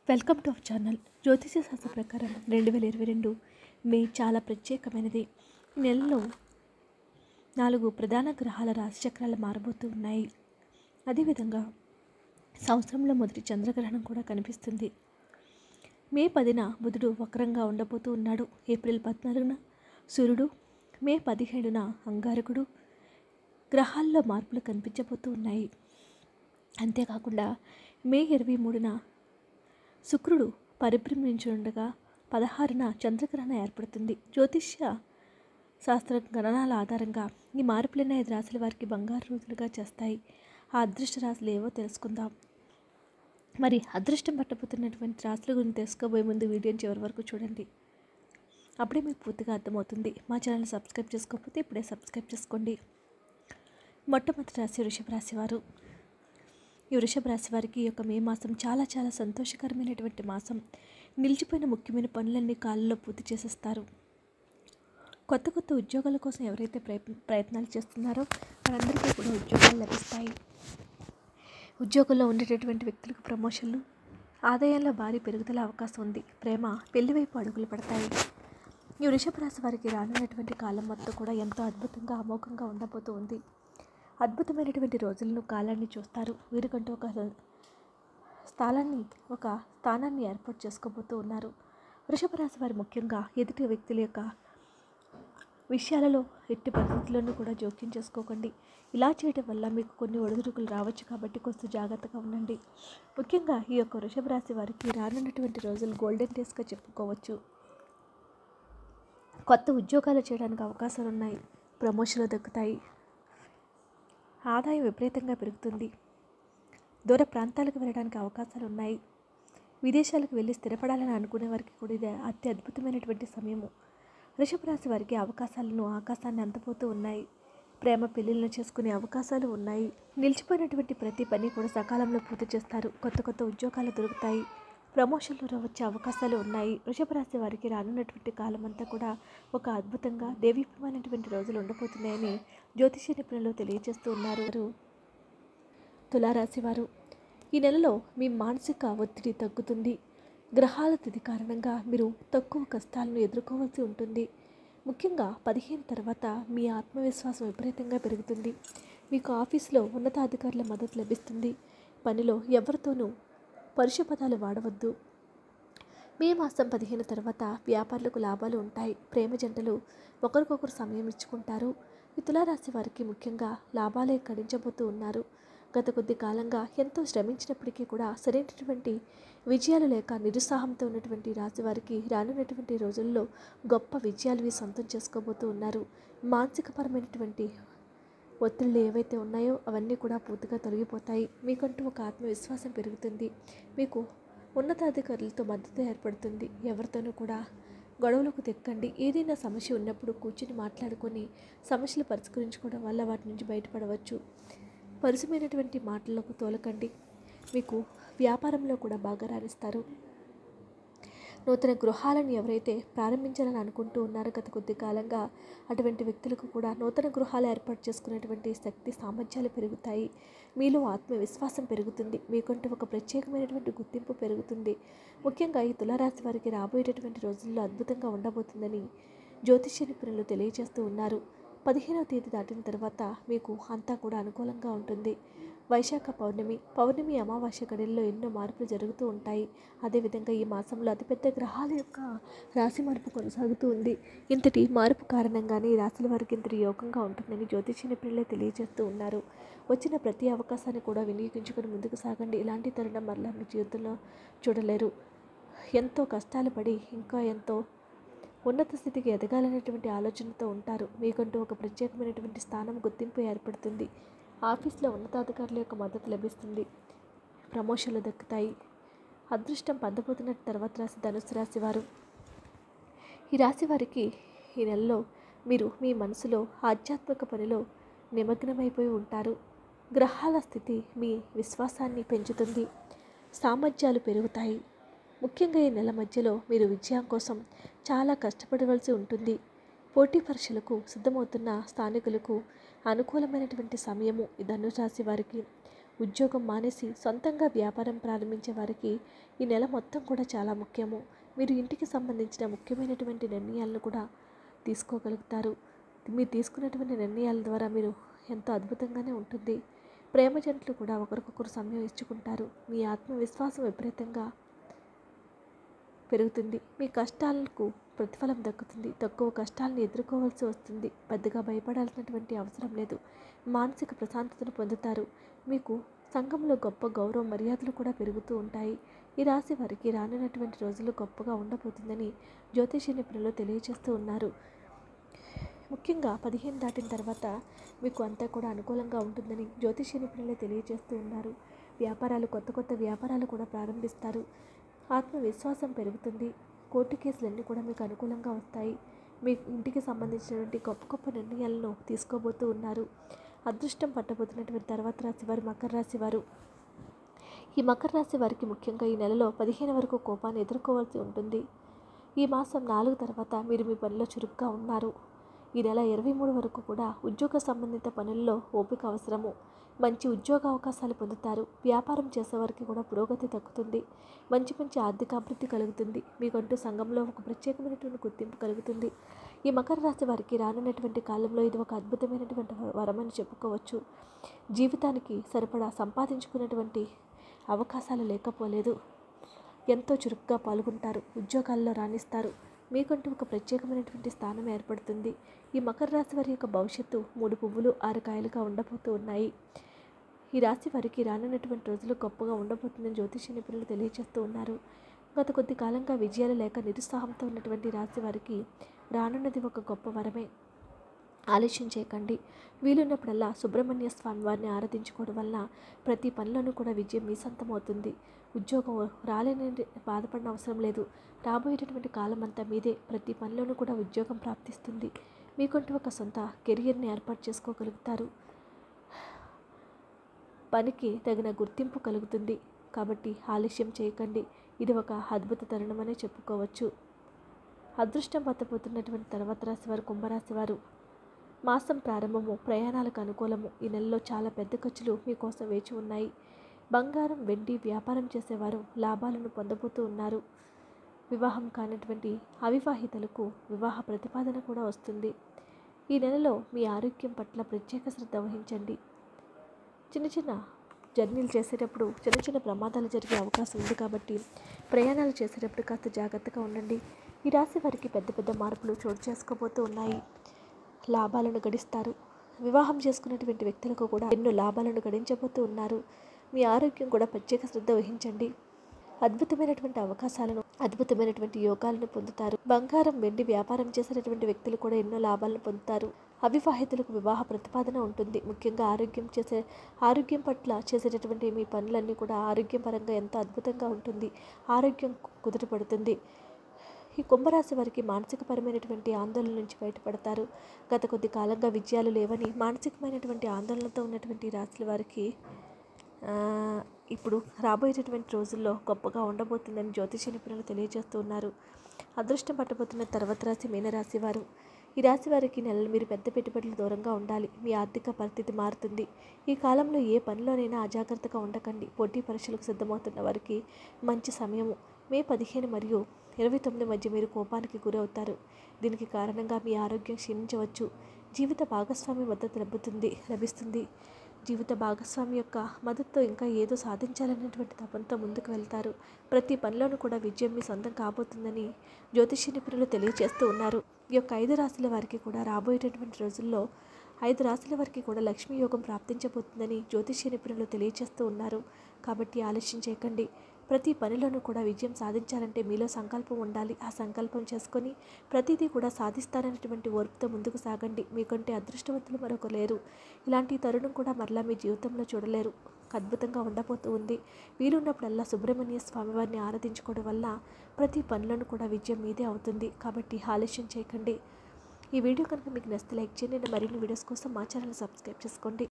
welcome to our channel జ్యోతిష శాస్త్ర ప్రకారం రెండు వేల ఇరవై రెండు మే చాలా ప్రత్యేకమైనది ఈ నెలలో నాలుగు ప్రధాన గ్రహాల రాశిచక్రాలు మారబోతూ ఉన్నాయి అదేవిధంగా సంవత్సరంలో మొదటి చంద్రగ్రహణం కూడా కనిపిస్తుంది మే పదిన బుధుడు వక్రంగా ఉండబోతూ ఉన్నాడు ఏప్రిల్ పద్నాలుగున సూర్యుడు మే పదిహేడున అంగారకుడు గ్రహాల్లో మార్పులు కనిపించబోతూ ఉన్నాయి అంతేకాకుండా మే ఇరవై మూడున శుక్రుడు పరిభ్రమించుండగా పదహారున చంద్రగ్రహణం ఏర్పడుతుంది జ్యోతిష్య శాస్త్ర గణనాల ఆధారంగా ఈ మార్పులైన ఐదు రాశుల వారికి బంగారు రోజులుగా చేస్తాయి ఆ అదృష్ట రాశులు ఏవో తెలుసుకుందాం మరి అదృష్టం పట్టబోతున్నటువంటి రాశుల గురించి తెలుసుకోబోయే ముందు వీడియోని చివరి వరకు చూడండి అప్పుడే మీకు పూర్తిగా అర్థమవుతుంది మా ఛానల్ సబ్స్క్రైబ్ చేసుకోకపోతే ఇప్పుడే సబ్స్క్రైబ్ చేసుకోండి మొట్టమొదటి రాశి వృషభ రాశి వారు ఈ వృషభ రాశి వారికి ఈ యొక్క మే మాసం చాలా చాలా సంతోషకరమైనటువంటి మాసం నిలిచిపోయిన ముఖ్యమైన పనులన్నీ కాళ్ళలో పూర్తి చేసేస్తారు కొత్త కొత్త ఉద్యోగాల కోసం ఎవరైతే ప్రయత్న ప్రయత్నాలు చేస్తున్నారో వారందరికీ కూడా ఉద్యోగాలు లభిస్తాయి ఉద్యోగంలో ఉండేటటువంటి వ్యక్తులకు ప్రమోషన్లు ఆదాయంలో భారీ పెరుగుదల అవకాశం ఉంది ప్రేమ పెళ్లి వైపు అడుగులు పడతాయి ఈ వృషభ రాశి వారికి రానున్నటువంటి కాలం మొత్తం కూడా ఎంతో అద్భుతంగా అమోఘంగా ఉండబోతూ ఉంది అద్భుతమైనటువంటి రోజులను కాలాన్ని చూస్తారు వీరికంటూ ఒక స్థలాన్ని ఒక స్థానాన్ని ఏర్పాటు చేసుకోబోతూ ఉన్నారు వృషభ రాశి వారు ముఖ్యంగా ఎదుటి వ్యక్తుల యొక్క విషయాలలో ఎట్టి పరిస్థితుల్లోనూ కూడా జోక్యం చేసుకోకండి ఇలా చేయడం వల్ల మీకు కొన్ని ఒడిదుడుకులు రావచ్చు కాబట్టి కొంచెం జాగ్రత్తగా ఉండండి ముఖ్యంగా ఈ యొక్క వృషభ రాశి వారికి రానున్నటువంటి రోజులు గోల్డెన్ డేస్గా చెప్పుకోవచ్చు కొత్త ఉద్యోగాలు చేయడానికి అవకాశాలు ఉన్నాయి ప్రమోషన్లు దక్కుతాయి ఆదాయం విపరీతంగా పెరుగుతుంది దూర ప్రాంతాలకు వెళ్ళడానికి అవకాశాలు ఉన్నాయి విదేశాలకు వెళ్ళి స్థిరపడాలని అనుకునే వారికి కూడా ఇది అతి అద్భుతమైనటువంటి సమయము వృషభ రాశి వారికి అవకాశాలను ఆకాశాన్ని అందపోతూ ఉన్నాయి ప్రేమ పెళ్లిళ్ళను చేసుకునే అవకాశాలు ఉన్నాయి నిలిచిపోయినటువంటి ప్రతి పని కూడా సకాలంలో పూర్తి చేస్తారు కొత్త కొత్త ఉద్యోగాలు దొరుకుతాయి ప్రమోషన్లు వచ్చే అవకాశాలు ఉన్నాయి వృషభ రాశి వారికి రానున్నటువంటి కాలం అంతా కూడా ఒక అద్భుతంగా దేవీప్యమైనటువంటి రోజులు ఉండబోతున్నాయని జ్యోతిష నిపుణులు తెలియజేస్తూ ఉన్నారు తులారాశి వారు ఈ నెలలో మీ మానసిక ఒత్తిడి తగ్గుతుంది గ్రహాల తిథి కారణంగా మీరు తక్కువ కష్టాలను ఎదుర్కోవాల్సి ఉంటుంది ముఖ్యంగా పదిహేను తర్వాత మీ ఆత్మవిశ్వాసం విపరీతంగా పెరుగుతుంది మీకు ఆఫీసులో ఉన్నతాధికారుల మద్దతు లభిస్తుంది పనిలో ఎవరితోనూ పరుష పదాలు వాడవద్దు మే మాసం పదిహేను తర్వాత వ్యాపారులకు లాభాలు ఉంటాయి ప్రేమ జంటలు ఒకరికొకరు సమయం ఇచ్చుకుంటారు ఈ తులారాశి వారికి ముఖ్యంగా లాభాలే గడించబోతూ ఉన్నారు గత కొద్ది కాలంగా ఎంతో శ్రమించినప్పటికీ కూడా సరైనటువంటి విజయాలు లేక నిరుత్సాహంతో ఉన్నటువంటి రాశి వారికి రానున్నటువంటి రోజుల్లో గొప్ప విజయాలు ఇవి సొంతం చేసుకోబోతూ ఉన్నారు మానసికపరమైనటువంటి ఒత్తిళ్ళు ఏవైతే ఉన్నాయో అవన్నీ కూడా పూర్తిగా తొలగిపోతాయి మీకంటూ ఒక ఆత్మవిశ్వాసం పెరుగుతుంది మీకు ఉన్నతాధికారులతో మద్దతు ఏర్పడుతుంది ఎవరితోనూ కూడా గొడవలకు తెక్కండి ఏదైనా సమస్య ఉన్నప్పుడు కూర్చుని మాట్లాడుకొని సమస్యలు పరిష్కరించుకోవడం వల్ల వాటి నుంచి బయటపడవచ్చు పరుసమైనటువంటి మాటలకు తోలకండి మీకు వ్యాపారంలో కూడా బాగా రాణిస్తారు నూతన గృహాలను ఎవరైతే ప్రారంభించాలని అనుకుంటూ ఉన్నారో గత కొద్ది కాలంగా అటువంటి వ్యక్తులకు కూడా నూతన గృహాలు ఏర్పాటు చేసుకునేటువంటి శక్తి సామర్థ్యాలు పెరుగుతాయి మీలో ఆత్మవిశ్వాసం పెరుగుతుంది మీకంటూ ఒక ప్రత్యేకమైనటువంటి గుర్తింపు పెరుగుతుంది ముఖ్యంగా ఈ తులారాశి వారికి రాబోయేటటువంటి రోజుల్లో అద్భుతంగా ఉండబోతుందని జ్యోతిష్య నిపుణులు తెలియజేస్తూ ఉన్నారు పదిహేనవ తేదీ దాటిన తర్వాత మీకు అంతా కూడా అనుకూలంగా ఉంటుంది వైశాఖ పౌర్ణమి పౌర్ణమి అమావాస్య గడిల్లో ఎన్నో మార్పులు జరుగుతూ ఉంటాయి అదేవిధంగా ఈ మాసంలో అతిపెద్ద గ్రహాల యొక్క రాశి మార్పు కొనసాగుతూ ఉంది ఇంతటి మార్పు కారణంగానే ఈ రాశుల వారికి ఇంతటి యోగంగా ఉంటుందని జ్యోతిష నిపుణులే తెలియజేస్తూ ఉన్నారు వచ్చిన ప్రతి అవకాశాన్ని కూడా వినియోగించుకొని ముందుకు సాగండి ఇలాంటి తరుణం మరలా మీ జీవితంలో చూడలేరు ఎంతో కష్టాలు పడి ఇంకా ఎంతో ఉన్నత స్థితికి ఎదగాలనేటువంటి ఆలోచనతో ఉంటారు మీకంటూ ఒక ప్రత్యేకమైనటువంటి స్థానం గుర్తింపు ఏర్పడుతుంది ఆఫీస్లో ఉన్నతాధికారుల యొక్క మద్దతు లభిస్తుంది ప్రమోషన్లు దక్కుతాయి అదృష్టం పొందబోతున్న తర్వాత రాశి ధనుసు రాశి వారు ఈ రాశి వారికి ఈ నెలలో మీరు మీ మనసులో ఆధ్యాత్మిక పనిలో నిమగ్నమైపోయి ఉంటారు గ్రహాల స్థితి మీ విశ్వాసాన్ని పెంచుతుంది సామర్థ్యాలు పెరుగుతాయి ముఖ్యంగా ఈ నెల మధ్యలో మీరు విజయం కోసం చాలా కష్టపడవలసి ఉంటుంది పోటీ పరీక్షలకు సిద్ధమవుతున్న స్థానికులకు అనుకూలమైనటువంటి సమయము ఈ ధనురాశి వారికి ఉద్యోగం మానేసి సొంతంగా వ్యాపారం ప్రారంభించే వారికి ఈ నెల మొత్తం కూడా చాలా ముఖ్యము మీరు ఇంటికి సంబంధించిన ముఖ్యమైనటువంటి నిర్ణయాలను కూడా తీసుకోగలుగుతారు మీరు తీసుకున్నటువంటి నిర్ణయాల ద్వారా మీరు ఎంతో అద్భుతంగానే ఉంటుంది ప్రేమ జంటలు కూడా ఒకరికొకరు సమయం ఇచ్చుకుంటారు మీ ఆత్మవిశ్వాసం విపరీతంగా పెరుగుతుంది మీ కష్టాలకు ప్రతిఫలం దక్కుతుంది తక్కువ కష్టాలను ఎదుర్కోవాల్సి వస్తుంది పెద్దగా భయపడాల్సినటువంటి అవసరం లేదు మానసిక ప్రశాంతతను పొందుతారు మీకు సంఘంలో గొప్ప గౌరవ మర్యాదలు కూడా పెరుగుతూ ఉంటాయి ఈ రాశి వారికి రానున్నటువంటి రోజులు గొప్పగా ఉండబోతుందని జ్యోతిష నిపుణులు తెలియజేస్తూ ఉన్నారు ముఖ్యంగా పదిహేను దాటిన తర్వాత మీకు అంతా కూడా అనుకూలంగా ఉంటుందని జ్యోతిష నిపుణులే తెలియజేస్తూ ఉన్నారు వ్యాపారాలు కొత్త కొత్త వ్యాపారాలు కూడా ప్రారంభిస్తారు ఆత్మవిశ్వాసం పెరుగుతుంది కోర్టు కేసులన్నీ కూడా మీకు అనుకూలంగా వస్తాయి మీ ఇంటికి సంబంధించినటువంటి గొప్ప గొప్ప నిర్ణయాలను తీసుకోబోతూ ఉన్నారు అదృష్టం పట్టబోతున్నటువంటి తర్వాత రాశి వారు మకర రాశి వారు ఈ మకర రాశి వారికి ముఖ్యంగా ఈ నెలలో పదిహేను వరకు కోపాన్ని ఎదుర్కోవాల్సి ఉంటుంది ఈ మాసం నాలుగు తర్వాత మీరు మీ పనిలో చురుగ్గా ఉన్నారు ఈ నెల ఇరవై మూడు వరకు కూడా ఉద్యోగ సంబంధిత పనుల్లో ఓపిక అవసరము మంచి ఉద్యోగ అవకాశాలు పొందుతారు వ్యాపారం చేసేవారికి కూడా పురోగతి దక్కుతుంది మంచి మంచి ఆర్థిక అభివృద్ధి కలుగుతుంది మీకంటూ సంఘంలో ఒక ప్రత్యేకమైనటువంటి గుర్తింపు కలుగుతుంది ఈ మకర రాశి వారికి రానున్నటువంటి కాలంలో ఇది ఒక అద్భుతమైనటువంటి వరమని చెప్పుకోవచ్చు జీవితానికి సరిపడా సంపాదించుకున్నటువంటి అవకాశాలు లేకపోలేదు ఎంతో చురుగ్గా పాల్గొంటారు ఉద్యోగాల్లో రాణిస్తారు మీకంటూ ఒక ప్రత్యేకమైనటువంటి స్థానం ఏర్పడుతుంది ఈ మకర రాశి వారి యొక్క భవిష్యత్తు మూడు పువ్వులు ఆరు కాయలుగా ఉండబోతూ ఉన్నాయి ఈ రాశి వారికి రానున్నటువంటి రోజులు గొప్పగా ఉండబోతుందని జ్యోతిష నిపుణులు తెలియజేస్తూ ఉన్నారు గత కొద్ది కాలంగా విజయాలు లేక నిరుత్సాహంతో ఉన్నటువంటి రాశి వారికి రానున్నది ఒక గొప్ప వరమే ఆలస్యం చేయకండి వీలున్నప్పుడల్లా సుబ్రహ్మణ్య స్వామి వారిని ఆరాధించుకోవడం వల్ల ప్రతి పనిలోనూ కూడా విజయం మీ సొంతమవుతుంది ఉద్యోగం రాలేని బాధపడిన అవసరం లేదు రాబోయేటటువంటి కాలం అంతా మీదే ప్రతి పనిలోనూ కూడా ఉద్యోగం ప్రాప్తిస్తుంది మీకంటూ ఒక సొంత కెరియర్ని ఏర్పాటు చేసుకోగలుగుతారు పనికి తగిన గుర్తింపు కలుగుతుంది కాబట్టి ఆలస్యం చేయకండి ఇది ఒక అద్భుత తరుణమనే చెప్పుకోవచ్చు అదృష్టం పట్టబోతున్నటువంటి తర్వాత రాశి వారు కుంభరాశి వారు మాసం ప్రారంభము ప్రయాణాలకు అనుకూలము ఈ నెలలో చాలా పెద్ద ఖర్చులు మీకోసం వేచి ఉన్నాయి బంగారం వెండి వ్యాపారం చేసేవారు లాభాలను పొందబోతూ ఉన్నారు వివాహం కానటువంటి అవివాహితలకు వివాహ ప్రతిపాదన కూడా వస్తుంది ఈ నెలలో మీ ఆరోగ్యం పట్ల ప్రత్యేక శ్రద్ధ వహించండి చిన్న చిన్న జర్నీలు చేసేటప్పుడు చిన్న చిన్న ప్రమాదాలు జరిగే అవకాశం ఉంది కాబట్టి ప్రయాణాలు చేసేటప్పుడు కాస్త జాగ్రత్తగా ఉండండి ఈ రాశి వారికి పెద్ద పెద్ద మార్పులు చోటు చేసుకోబోతూ ఉన్నాయి లాభాలను గడిస్తారు వివాహం చేసుకున్నటువంటి వ్యక్తులకు కూడా ఎన్నో లాభాలను గడించబోతూ ఉన్నారు మీ ఆరోగ్యం కూడా ప్రత్యేక శ్రద్ధ వహించండి అద్భుతమైనటువంటి అవకాశాలను అద్భుతమైనటువంటి యోగాలను పొందుతారు బంగారం వెండి వ్యాపారం చేసేటటువంటి వ్యక్తులు కూడా ఎన్నో లాభాలను పొందుతారు అవివాహితులకు వివాహ ప్రతిపాదన ఉంటుంది ముఖ్యంగా ఆరోగ్యం చేసే ఆరోగ్యం పట్ల చేసేటటువంటి మీ పనులన్నీ కూడా ఆరోగ్యం పరంగా ఎంతో అద్భుతంగా ఉంటుంది ఆరోగ్యం కుదుటపడుతుంది ఈ కుంభరాశి వారికి మానసికపరమైనటువంటి ఆందోళన నుంచి బయటపడతారు గత కొద్ది కాలంగా విజయాలు లేవని మానసికమైనటువంటి ఆందోళనతో ఉన్నటువంటి ఈ రాశుల వారికి ఆ, ఇప్పుడు రాబోయేటటువంటి రోజుల్లో గొప్పగా ఉండబోతుందని జ్యోతిష నిపుణులు తెలియజేస్తూ ఉన్నారు అదృష్టం పట్టబోతున్న తర్వాత రాశి మీనరాశి వారు ఈ రాశి వారికి ఈ నెలలు మీరు పెద్ద పెట్టుబడులు దూరంగా ఉండాలి మీ ఆర్థిక పరిస్థితి మారుతుంది ఈ కాలంలో ఏ పనిలోనైనా అజాగ్రత్తగా ఉండకండి పోటీ పరీక్షలకు సిద్ధమవుతున్న వారికి మంచి సమయము మే పదిహేను మరియు ఇరవై తొమ్మిది మధ్య మీరు కోపానికి గురవుతారు దీనికి కారణంగా మీ ఆరోగ్యం క్షీణించవచ్చు జీవిత భాగస్వామి మద్దతు లభిస్తుంది లభిస్తుంది జీవిత భాగస్వామి యొక్క మద్దతుతో ఇంకా ఏదో సాధించాలనేటువంటి తపంతో ముందుకు వెళ్తారు ప్రతి పనిలోనూ కూడా విజయం మీ సొంతం కాబోతుందని జ్యోతిష నిపుణులు తెలియజేస్తూ ఉన్నారు ఈ యొక్క ఐదు రాశుల వారికి కూడా రాబోయేటటువంటి రోజుల్లో ఐదు రాశుల వారికి కూడా లక్ష్మీ యోగం ప్రాప్తించబోతుందని జ్యోతిష నిపుణులు తెలియజేస్తూ ఉన్నారు కాబట్టి ఆలస్యం చేయకండి ప్రతి పనిలోనూ కూడా విజయం సాధించాలంటే మీలో సంకల్పం ఉండాలి ఆ సంకల్పం చేసుకొని ప్రతిదీ కూడా సాధిస్తారనేటువంటి ఓర్పుతో ముందుకు సాగండి మీకంటే అదృష్టవంతులు మరొకరు లేరు ఇలాంటి తరుణం కూడా మరలా మీ జీవితంలో చూడలేరు అద్భుతంగా ఉండబోతూ ఉంది వీలున్నప్పుడల్లా సుబ్రహ్మణ్య స్వామివారిని ఆరాధించుకోవడం వల్ల ప్రతి పనులను కూడా విజయం మీదే అవుతుంది కాబట్టి ఆలస్యం చేయకండి ఈ వీడియో కనుక మీకు నచ్చితే లైక్ చేయండి మరిన్ని వీడియోస్ కోసం మా ఛానల్ సబ్స్క్రైబ్ చేసుకోండి